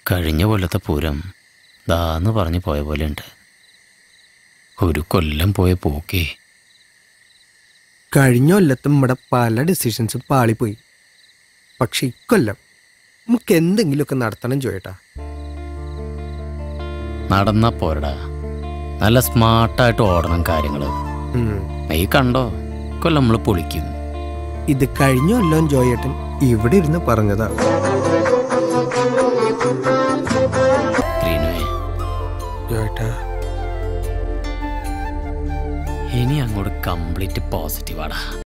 കഴിഞ്ഞ കൊല്ലത്തെ പൂരം ദാന്ന് പറഞ്ഞു പോയ പോലെ ഉണ്ട് ഒരു കൊല്ലം പോയ പോക്കേ കഴിഞ്ഞ കൊല്ലത്തും നമ്മുടെ പല ഡിസിഷൻസും പാളിപ്പോയി പക്ഷെ ഇക്കൊല്ലം നമുക്ക് എന്തെങ്കിലുമൊക്കെ നടത്തണം ചോയേട്ടാ നടന്നാ പോരടാ നല്ല സ്മാർട്ടായിട്ട് ഓടണം കാര്യങ്ങൾ ഉം. നീ കണ്ടോ കൊല്ലം നമ്മൾ പൊളിക്കും ഇത് കഴിഞ്ഞ കൊല്ലം ജോയേട്ടൻ ഇവിടെ ഇരുന്ന് പറഞ്ഞതാ ഗ്രീനുവേ ജോയേട്ടാ ഇനി അങ്ങോട്ട് കംപ്ലീറ്റ് പോസിറ്റീവാടാ